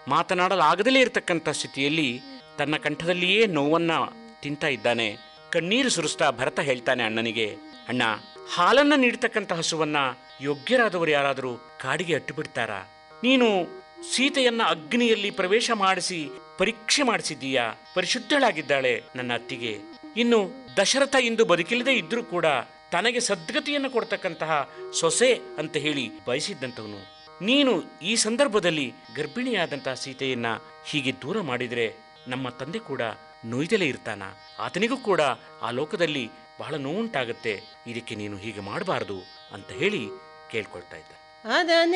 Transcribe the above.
ಮಾತನಾಡಲಾಗದಲೇ ಇರತಕ್ಕಂಥ ಸ್ಥಿತಿಯಲ್ಲಿ ತನ್ನ ಕಂಠದಲ್ಲಿಯೇ ನೋವನ್ನ ತಿಂತ ಇದ್ದಾನೆ ಕಣ್ಣೀರು ಸುರಿಸ್ತಾ ಭರತ ಹೇಳ್ತಾನೆ ಅಣ್ಣನಿಗೆ ಅಣ್ಣ ಹಾಲನ್ನ ನೀಡ್ತಕ್ಕಂಥ ಹಸುವನ್ನ ಯೋಗ್ಯರಾದವರು ಯಾರಾದರೂ ಕಾಡಿಗೆ ಅಟ್ಟು ಬಿಡ್ತಾರಾ ನೀನು ಸೀತೆಯನ್ನ ಅಗ್ನಿಯಲ್ಲಿ ಪ್ರವೇಶ ಮಾಡಿಸಿ ಪರೀಕ್ಷೆ ಮಾಡಿಸಿದ್ದೀಯಾ ಪರಿಶುದ್ಧಳಾಗಿದ್ದಾಳೆ ನನ್ನ ಅತ್ತಿಗೆ ಇನ್ನು ದಶರಥ ಇಂದು ಬದುಕಿಲ್ಲದೆ ಇದ್ರೂ ಕೂಡ ತನಗೆ ಸದ್ಗತಿಯನ್ನು ಕೊಡ್ತಕ್ಕಂತಹ ಸೊಸೆ ಅಂತ ಹೇಳಿ ಬಯಸಿದ್ದಂಥವನು ನೀನು ಈ ಸಂದರ್ಭದಲ್ಲಿ ಗರ್ಭಿಣಿಯಾದಂತಹ ಸೀತೆಯನ್ನ ಹೀಗೆ ದೂರ ಮಾಡಿದ್ರೆ ನಮ್ಮ ತಂದೆ ಕೂಡ ನೋಯ್ದಲೇ ಇರ್ತಾನ ಆತನಿಗೂ ಕೂಡ ಆ ಲೋಕದಲ್ಲಿ ಬಹಳ ನೋವುಂಟಾಗತ್ತೆ ಇದಕ್ಕೆ ನೀನು ಹೀಗೆ ಮಾಡಬಾರದು ಅಂತ ಹೇಳಿ ಕೇಳ್ಕೊಳ್ತಾ ಇದ್ದ ಅದನೆ